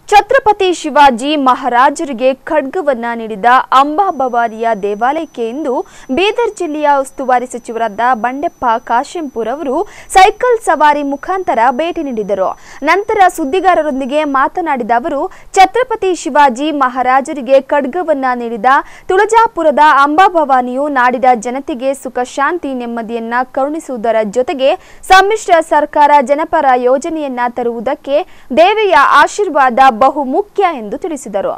ಛತ್ರಪತಿ ಶಿವಾಜಿ ಮಹಾರಾಜರಿಗೆ ಖಡ್ಗವನ್ನ ನೀಡಿದ ಅಂಬಾಭವಾನಿಯ ದೇವಾಲಯಕ್ಕೆ ಇಂದು ಬೀದರ್ ಜಿಲ್ಲೆಯ ಉಸ್ತುವಾರಿ ಸಚಿವರಾದ ಬಂಡೆಪ್ಪ ಕಾಶೆಂಪುರ್ ಅವರು ಸೈಕಲ್ ಸವಾರಿ ಮುಖಾಂತರ ಭೇಟಿ ನೀಡಿದರು ನಂತರ ಸುದ್ದಿಗಾರರೊಂದಿಗೆ ಮಾತನಾಡಿದ ಅವರು ಛತ್ರಪತಿ ಶಿವಾಜಿ ಮಹಾರಾಜರಿಗೆ ಖಡ್ಗವನ್ನ ನೀಡಿದ ತುಳಜಾಪುರದ ಅಂಬಾಭವಾನಿಯು ನಾಡಿನ ಜನತೆಗೆ ಸುಖ ಶಾಂತಿ ನೆಮ್ಮದಿಯನ್ನ ಕರುಣಿಸುವುದರ ಜೊತೆಗೆ ಸಮ್ಮಿಶ್ರ ಸರ್ಕಾರ ಜನಪರ ಯೋಜನೆಯನ್ನ ತರುವುದಕ್ಕೆ ದೇವಿಯ ಆಶೀರ್ವಾದ ಬಹು ಮುಖ್ಯ ಎಂದು ತಿಳಿಸಿದರು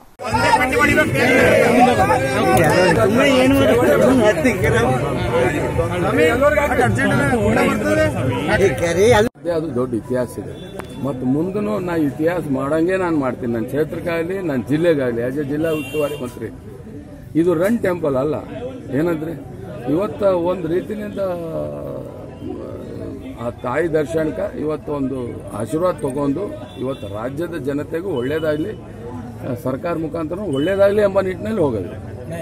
ಅದೇ ಅದು ದೊಡ್ಡ ಇತಿಹಾಸ ಇದೆ ಮತ್ತು ಮುಂದೂ ನಾ ಇತಿಹಾಸ ಮಾಡಂಗೆ ನಾನು ಮಾಡ್ತೀನಿ ನನ್ನ ಕ್ಷೇತ್ರಕ್ಕಾಗಲಿ ನನ್ನ ಜಿಲ್ಲೆಗಾಗಲಿ ಆಸ್ ಎ ಜಿಲ್ಲಾ ಉಸ್ತುವಾರಿ ಮಂತ್ರಿ ಇದು ರನ್ ಟೆಂಪಲ್ ಅಲ್ಲ ಏನಂದ್ರೆ ಇವತ್ತ ಒಂದು ರೀತಿನಿಂದ ಆ ತಾಯಿ ದರ್ಶನಕ್ಕೆ ಇವತ್ತು ಒಂದು ಆಶೀರ್ವಾದ ತಗೊಂಡು ಇವತ್ತು ರಾಜ್ಯದ ಜನತೆಗೂ ಒಳ್ಳೇದಾಗಲಿ ಸರ್ಕಾರ ಮುಖಾಂತರ ಒಳ್ಳೇದಾಗಲಿ ಎಂಬ ನಿಟ್ಟಿನಲ್ಲಿ ಹೋಗೋದು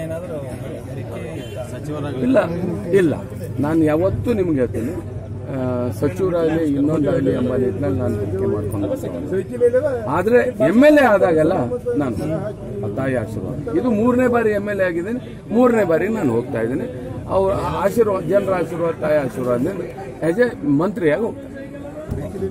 ಇಲ್ಲ ಇಲ್ಲ ನಾನು ಯಾವತ್ತೂ ನಿಮ್ಗೆ ಹೇಳ್ತೀನಿ ಆ, ಸಚಿವರಾಗಲಿ ಇನ್ನೊಂದಾಗಲಿ ಎಂಬ ನಿಟ್ಟಿನಲ್ಲಿ ನಾನು ತನಿಖೆ ಮಾಡ್ಕೊಂಡು ಆದರೆ ಎಮ್ ಎಲ್ ಎ ಆದಾಗೆಲ್ಲ ನಾನು ಆ ತಾಯಿ ಆಶೀರ್ವಾದ ಇದು ಮೂರನೇ ಬಾರಿ ಎಮ್ ಎಲ್ ಎ ಆಗಿದ್ದೀನಿ ಮೂರನೇ ಬಾರಿ ನಾನು ಹೋಗ್ತಾ ಇದ್ದೀನಿ ಅವ್ರ ಆಶೀರ್ವಾದ ಜನರ ಆಶೀರ್ವಾದ ತಾಯಿ ಆಶೀರ್ವಾದದಿಂದ ಆಸ್ ಎ ಮಂತ್ರಿಯಾಗಿ ಹೋಗ್ತಾ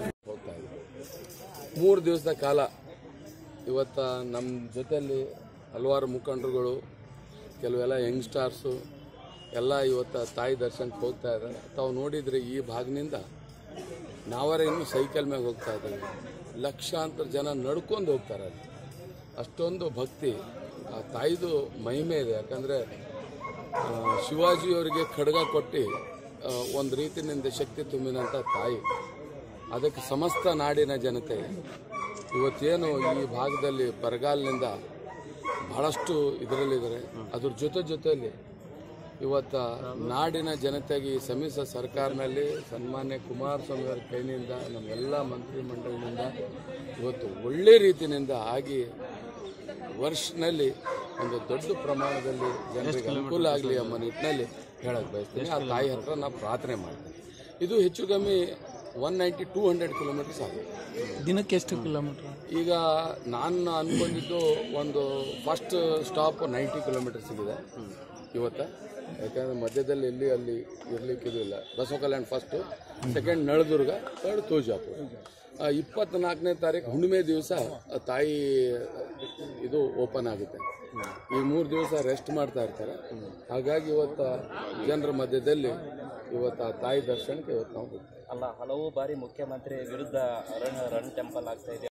ಮೂರು ದಿವಸದ ಕಾಲ ಇವತ್ತ ನಮ್ಮ ಜೊತೆಯಲ್ಲಿ ಹಲವಾರು ಮುಖಂಡರುಗಳು ಕೆಲವೆಲ್ಲ ಯಂಗ್ಸ್ಟಾರ್ಸು ಎಲ್ಲ ಇವತ್ತ ತಾಯಿ ದರ್ಶನಕ್ಕೆ ಹೋಗ್ತಾ ಇದ್ದಾರೆ ತಾವು ನೋಡಿದರೆ ಈ ಭಾಗನಿಂದ ನಾವರ ಇನ್ನೂ ಸೈಕಲ್ ಮ್ಯಾಗ ಹೋಗ್ತಾ ಇದ್ದೀವಿ ಲಕ್ಷಾಂತರ ಜನ ನಡ್ಕೊಂಡು ಹೋಗ್ತಾರೆ ಅಲ್ಲಿ ಅಷ್ಟೊಂದು ಭಕ್ತಿ ಆ ತಾಯಿದು ಮಹಿಮೆ ಇದೆ ಯಾಕಂದರೆ ಶಿವಾಜಿಯವರಿಗೆ ಖಡ್ಗ ಕೊಟ್ಟು ಒಂದು ರೀತಿಯಿಂದ ಶಕ್ತಿ ತುಂಬಿದಂಥ ತಾಯಿ ಅದಕ್ಕೆ ಸಮಸ್ತ ನಾಡಿನ ಜನತೆ ಇವತ್ತೇನು ಈ ಭಾಗದಲ್ಲಿ ಬರಗಾಲಿನಿಂದ ಬಹಳಷ್ಟು ಇದರಲ್ಲಿದ್ದಾರೆ ಅದ್ರ ಜೊತೆ ಜೊತೆಯಲ್ಲಿ ಇವತ್ತ ನಾಡಿನ ಜನತೆಗೆ ಈ ಸಮ್ಮಿಶ್ರ ಸರ್ಕಾರನಲ್ಲಿ ಸನ್ಮಾನ್ಯ ಕುಮಾರಸ್ವಾಮಿ ಅವರ ಕೈನಿಂದ ನಮ್ಮೆಲ್ಲ ಮಂತ್ರಿಮಂಡಲದಿಂದ ಇವತ್ತು ಒಳ್ಳೆ ರೀತಿಯಿಂದ ಆಗಿ ವರ್ಷನಲ್ಲಿ ಒಂದು ದೊಡ್ಡ ಪ್ರಮಾಣದಲ್ಲಿ ಜನರಿಗೆ ಅನುಕೂಲ ಆಗಲಿ ಎಂಬ ನಿಟ್ಟಿನಲ್ಲಿ ಹೇಳಕ್ ಬಯಸ್ತೀನಿ ಆ ತಾಯಿ ಹತ್ರ ನಾವು ಪ್ರಾರ್ಥನೆ ಮಾಡ್ತೀನಿ ಇದು ಹೆಚ್ಚು ಕಮ್ಮಿ one ninety two hundred kilometres ಆಗುತ್ತೆ ದಿನಕ್ಕೆ ಎಷ್ಟು ಕಿಲೋಮೀಟರ್ ಈಗ ನಾನು ಅನ್ಕೊಂಡಿದ್ದು ಒಂದು ಫಸ್ಟ್ ಸ್ಟಾಪ್ ನೈಂಟಿ ಕಿಲೋಮೀಟರ್ಸ್ ಇದೆ ಇವತ್ತ ಯಾಕಂದ್ರೆ ಮಧ್ಯದಲ್ಲಿ ಎಲ್ಲಿ ಅಲ್ಲಿ ಇರ್ಲಿಕ್ಕೆ ಇದು ಇಲ್ಲ Basava Kalyan first second Naldurg third Tuljapur ಇಪ್ಪತ್ನಾಲ್ಕನೇ ತಾರೀಕು ಹುಣ್ಣಿಮೆ ದಿವಸ ತಾಯಿ ಇದು ಓಪನ್ ಆಗುತ್ತೆ ಈ ಮೂರು ದಿವಸ ರೆಸ್ಟ್ ಮಾಡ್ತಾ ಇರ್ತಾರೆ ಹಾಗಾಗಿ ಇವತ್ತು ಜನರ ಮಧ್ಯದಲ್ಲಿ ಇವತ್ತು ಆ ತಾಯಿ ದರ್ಶನಕ್ಕೆ ಇವತ್ತು ನಾವು ಹೋಗ್ತೀವಿ ಅಲ್ಲ ಹಲವು ಬಾರಿ ಮುಖ್ಯಮಂತ್ರಿ ವಿರುದ್ಧ ರನ್ ರನ್ ಟೆಂಪಲ್ ಆಗ್ತಾ ಇದೆ